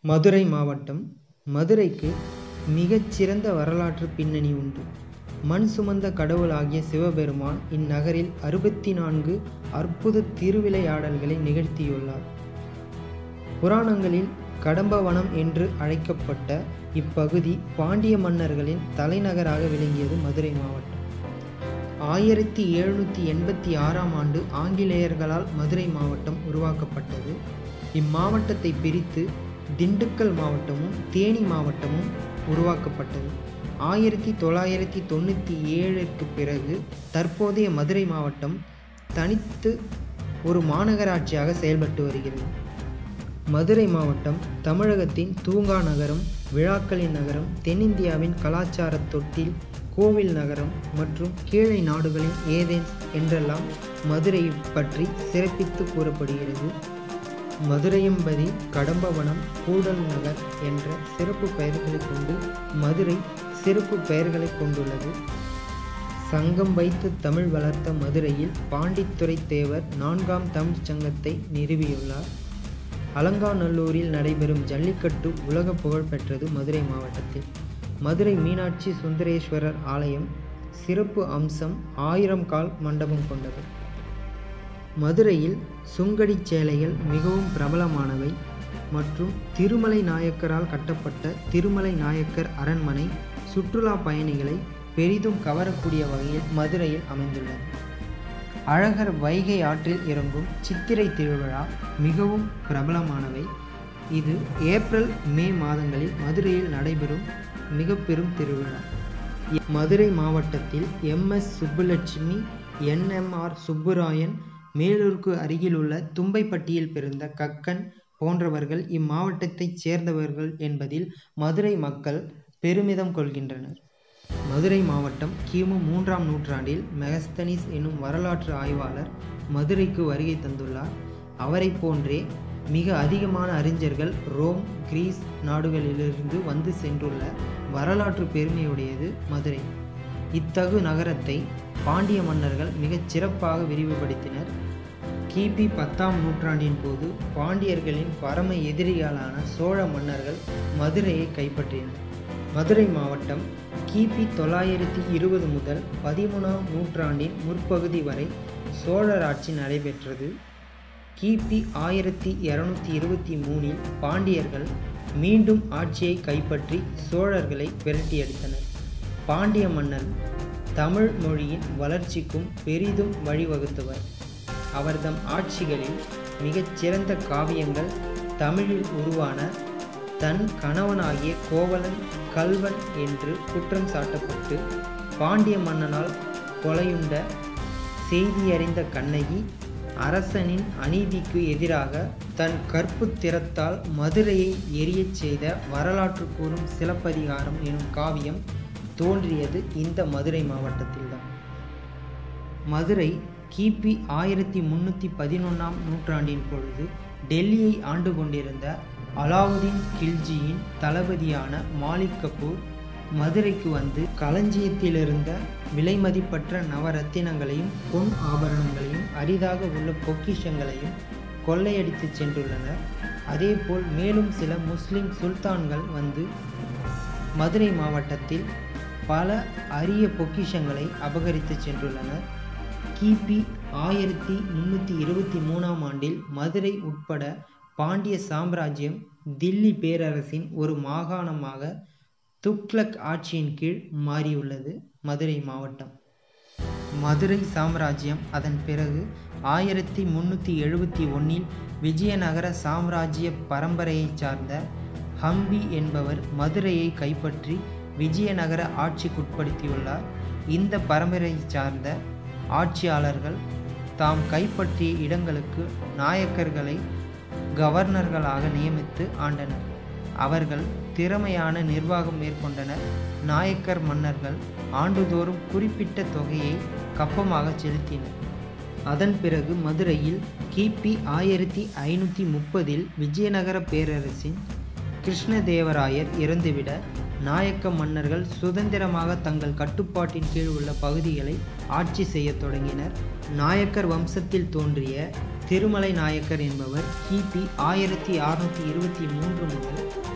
மதுரை மாவட்டம் மதுரைக்கு மிகச் சிறந்த வரலாற்று பின்னணி உண்டு மண் சுமந்த கடவுளாகிய சிவபெருமான் இந்நகரில் அறுபத்தி நான்கு அற்புத திருவிளையாடல்களை நிகழ்த்தியுள்ளார் புராணங்களில் கடம்பவனம் என்று அழைக்கப்பட்ட இப்பகுதி பாண்டிய மன்னர்களின் தலைநகராக விளங்கியது மதுரை மாவட்டம் ஆயிரத்தி எழுநூற்றி எண்பத்தி ஆறாம் ஆண்டு ஆங்கிலேயர்களால் மதுரை மாவட்டம் உருவாக்கப்பட்டது இம்மாவட்டத்தை பிரித்து திண்டுக்கல் மாவட்டமும் தேனி மாவட்டமும் உருவாக்கப்பட்டது ஆயிரத்தி தொள்ளாயிரத்தி தொண்ணூற்றி ஏழுக்கு பிறகு தற்போதைய மதுரை மாவட்டம் தனித்து ஒரு மாநகராட்சியாக செயல்பட்டு வருகிறது மதுரை மாவட்டம் தமிழகத்தின் தூங்கா நகரம் விழாக்களின் நகரம் தென்னிந்தியாவின் கலாச்சார தொட்டில் கோவில் நகரம் மற்றும் கீழை நாடுகளின் ஏதென்ஸ் என்றெல்லாம் மதுரை பற்றி சிறப்பித்து கூறப்படுகிறது மதுரையம்பதி கடம்பவனம் கூடல் நகர் என்ற சிறப்பு பெயர்களை கொண்டு மதுரை சிறப்பு பெயர்களை கொண்டுள்ளது சங்கம் வைத்து தமிழ் வளர்த்த மதுரையில் பாண்டித்துறை தேவர் நான்காம் தமிழ் சங்கத்தை நிறுவியுள்ளார் அலங்காநல்லூரில் நடைபெறும் ஜல்லிக்கட்டு உலக புகழ் பெற்றது மதுரை மாவட்டத்தில் மதுரை மீனாட்சி சுந்தரேஸ்வரர் ஆலயம் சிறப்பு அம்சம் ஆயிரம் கால் மண்டபம் கொண்டது மதுரையில் சுங்கடி சேலைகள் மிகவும் பிரபலமானவை மற்றும் திருமலை நாயக்கரால் கட்டப்பட்ட திருமலை நாயக்கர் அரண்மனை சுற்றுலா பயணிகளை பெரிதும் கவரக்கூடிய வகையில் மதுரையில் அமைந்துள்ளது அழகர் வைகை ஆற்றில் இறங்கும் சித்திரை திருவிழா மிகவும் பிரபலமானவை இது ஏப்ரல் மே மாதங்களில் மதுரையில் நடைபெறும் மிக பெரும் திருவிழா மதுரை மாவட்டத்தில் எம்எஸ் சுப்புலட்சுமி என்எம்ஆர் சுப்புராயன் மேலூருக்கு அருகிலுள்ள தும்பைப்பட்டியில் பிறந்த கக்கன் போன்றவர்கள் இம்மாவட்டத்தைச் சேர்ந்தவர்கள் என்பதில் மதுரை மக்கள் பெருமிதம் கொள்கின்றனர் மதுரை மாவட்டம் கிமு மூன்றாம் நூற்றாண்டில் மெகஸ்தனிஸ் எனும் வரலாற்று ஆய்வாளர் மதுரைக்கு வருகை தந்துள்ளார் அவரை போன்றே மிக அதிகமான அறிஞர்கள் ரோம் கிரீஸ் நாடுகளிலிருந்து வந்து சென்றுள்ள வரலாற்று பெருமையுடையது மதுரை இத்தகு நகரத்தை பாண்டிய மன்னர்கள் மிகச் சிறப்பாக விரிவுபடுத்தினர் கிபி பத்தாம் நூற்றாண்டின் போது பாண்டியர்களின் பரம எதிரிகளான சோழ மன்னர்கள் மதுரையை கைப்பற்றினர் மதுரை மாவட்டம் கிபி தொள்ளாயிரத்தி இருபது முதல் பதிமூணாம் நூற்றாண்டின் முற்பகுதி வரை சோழர் ஆட்சி நடைபெற்றது கிபி ஆயிரத்தி இரநூத்தி இருபத்தி மூணில் பாண்டியர்கள் மீண்டும் ஆட்சியை கைப்பற்றி சோழர்களை விரட்டியடித்தனர் பாண்டிய மன்னர் தமிழ் மொழியின் வளர்ச்சிக்கும் பெரிதும் வழிவகுத்தவர் அவர்தம் ஆட்சிகளில் மிகச் சிறந்த காவியங்கள் தமிழில் உருவான தன் கணவனாகிய கோவலன் கல்வன் என்று குற்றம் சாட்டப்பட்டு பாண்டிய மன்னனால் கொலையுண்ட செய்தியறிந்த கண்ணகி அரசனின் அநீதிக்கு எதிராக தன் கற்பு திறத்தால் மதுரையை எரியச் செய்த வரலாற்று கூறும் சிலப்பதிகாரம் எனும் காவியம் தோன்றியது இந்த மதுரை மாவட்டத்தில்தான் மதுரை கிபி ஆயிரத்தி முன்னூற்றி பதினொன்றாம் நூற்றாண்டின் பொழுது டெல்லியை ஆண்டு கொண்டிருந்த அலாவுதீன் கில்ஜியின் தளபதியான மாலிக் கபூர் மதுரைக்கு வந்து களஞ்சியத்திலிருந்த விலைமதிப்பற்ற நவரத்தினங்களையும் பொன் ஆபரணங்களையும் அரிதாக உள்ள பொக்கிஷங்களையும் கொள்ளையடித்து சென்றுள்ளனர் அதேபோல் மேலும் சில முஸ்லிம் சுல்தான்கள் வந்து மதுரை மாவட்டத்தில் பல அரிய பொக்கிஷங்களை அபகரித்து சென்றுள்ளனர் கிபி ஆயிரத்தி முன்னூற்றி இருபத்தி மூணாம் ஆண்டில் மதுரை உட்பட பாண்டிய சாம்ராஜ்யம் தில்லி பேரரசின் ஒரு மாகாணமாக துக்ளக் ஆட்சியின் கீழ் மாறியுள்ளது மதுரை மாவட்டம் மதுரை சாம்ராஜ்யம் அதன் பிறகு ஆயிரத்தி முன்னூற்றி எழுபத்தி ஒன்றில் விஜயநகர சாம்ராஜ்ய பரம்பரையைச் சார்ந்த ஹம்பி என்பவர் மதுரையை கைப்பற்றி விஜயநகர ஆட்சிக்குட்படுத்தியுள்ளார் இந்த பரம்பரையைச் சார்ந்த ஆட்சியாளர்கள் தாம் கைப்பற்றிய இடங்களுக்கு நாயக்கர்களை கவர்னர்களாக நியமித்து ஆண்டனர் அவர்கள் திறமையான நிர்வாகம் மேற்கொண்டனர் நாயக்கர் மன்னர்கள் ஆண்டுதோறும் குறிப்பிட்ட தொகையை கப்பமாக செலுத்தினர் அதன் பிறகு மதுரையில் கிபி ஆயிரத்தி ஐநூற்றி முப்பதில் விஜயநகர பேரரசின் கிருஷ்ணதேவராயர் இறந்துவிட நாயக்க மன்னர்கள் சுதந்திரமாக தங்கள் கட்டுப்பாட்டின் கீழ் உள்ள பகுதிகளை ஆட்சி செய்யத் தொடங்கினர் நாயக்கர் வம்சத்தில் தோன்றிய திருமலை நாயக்கர் என்பவர் கிபி ஆயிரத்தி அறுநூற்றி இருபத்தி மூன்று முதல்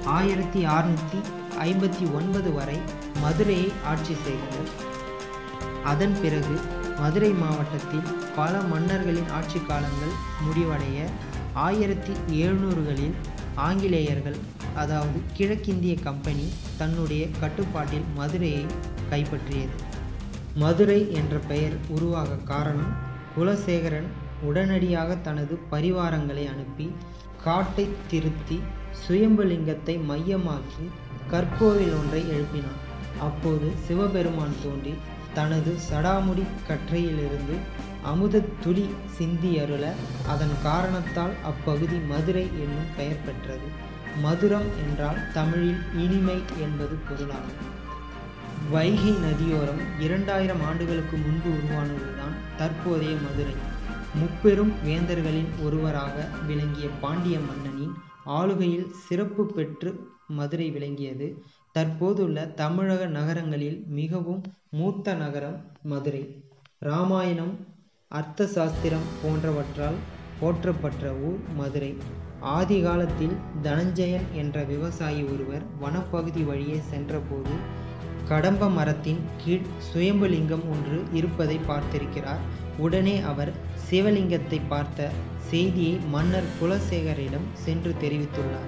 ஆயிரத்தி அறுநூற்றி ஐம்பத்தி ஒன்பது வரை மதுரையை ஆட்சி செய்தனர் அதன் பிறகு மதுரை மாவட்டத்தில் பல மன்னர்களின் ஆட்சி காலங்கள் முடிவடைய ஆயிரத்தி எழுநூறுகளில் ஆங்கிலேயர்கள் அதாவது கிழக்கிந்திய கம்பெனி தன்னுடைய கட்டுப்பாட்டில் மதுரையை கைப்பற்றியது மதுரை என்ற பெயர் உருவாக காரணம் குலசேகரன் உடனடியாக தனது பரிவாரங்களை அனுப்பி காட்டை திருத்தி சுயம்புலிங்கத்தை மையமாக்கி கற்கோவில் ஒன்றை எழுப்பினான் அப்போது சிவபெருமான் தோன்றி தனது சடாமுடி கற்றையிலிருந்து அமுத துளி சிந்தியருள அதன் காரணத்தால் அப்பகுதி மதுரை என்னும் பெயர் பெற்றது மதுரம் என்றால் தமிழில் இனிமை என்பது பொருளாகும் வைகை நதியோரம் இரண்டாயிரம் ஆண்டுகளுக்கு முன்பு உருவானதுதான் தற்போதைய மதுரை முப்பெரும் வேந்தர்களின் ஒருவராக விளங்கிய பாண்டிய மன்னனின் ஆளுகையில் சிறப்பு பெற்று மதுரை விளங்கியது தற்போதுள்ள தமிழக நகரங்களில் மிகவும் மூத்த நகரம் மதுரை இராமாயணம் அர்த்த சாஸ்திரம் போன்றவற்றால் போற்றப்பட்ட ஊர் மதுரை ஆதி காலத்தில் தனஞ்சயன் என்ற விவசாயி ஒருவர் வனப்பகுதி வழியே சென்றபோது கடம்ப மரத்தின் கீழ் சுயம்புலிங்கம் ஒன்று இருப்பதை பார்த்திருக்கிறார் உடனே அவர் சிவலிங்கத்தை பார்த்த செய்தியை மன்னர் குலசேகரிடம் சென்று தெரிவித்துள்ளார்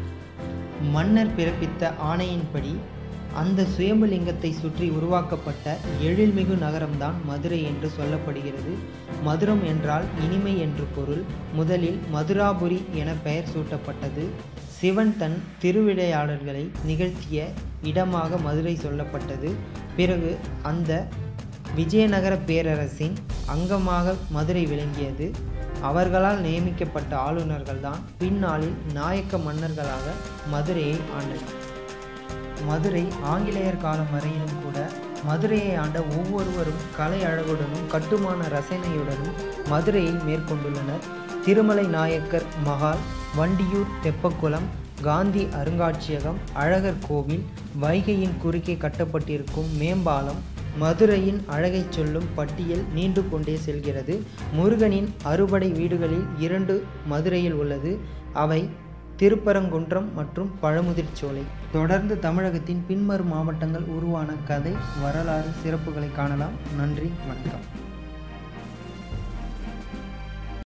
மன்னர் பிறப்பித்த ஆணையின்படி அந்த சுயம்புலிங்கத்தை சுற்றி உருவாக்கப்பட்ட எழில்மிகு நகரம்தான் மதுரை என்று சொல்லப்படுகிறது மதுரம் என்றால் இனிமை என்று பொருள் முதலில் மதுராபுரி என பெயர் சூட்டப்பட்டது சிவன் தன் திருவிளையாடல்களை நிகழ்த்திய இடமாக மதுரை சொல்லப்பட்டது பிறகு அந்த விஜயநகர பேரரசின் அங்கமாக மதுரை விளங்கியது அவர்களால் நியமிக்கப்பட்ட ஆளுநர்கள்தான் பின்னாளில் நாயக்க மன்னர்களாக மதுரையை ஆண்டனர் மதுரை ஆங்கிலேயர் காலம் வரையிலும் கூட மதுரையை ஆண்ட ஒவ்வொருவரும் கலை அழகுடனும் கட்டுமான ரசனையுடனும் மதுரையை மேற்கொண்டுள்ளனர் திருமலை நாயக்கர் மகால் வண்டியூர் தெப்பக்குளம் காந்தி அருங்காட்சியகம் அழகர் கோவில் வைகையின் குறுக்கே கட்டப்பட்டிருக்கும் மேம்பாலம் மதுரையின் அழகைச் சொல்லும் பட்டியல் நீண்டு கொண்டே செல்கிறது முருகனின் அறுபடை வீடுகளில் இரண்டு மதுரையில் உள்ளது அவை திருப்பரங்குன்றம் மற்றும் பழமுதிர்ச்சோலை தொடர்ந்து தமிழகத்தின் பின்வரும் மாவட்டங்கள் உருவான கதை வரலாறு சிறப்புகளை காணலாம் நன்றி வணக்கம்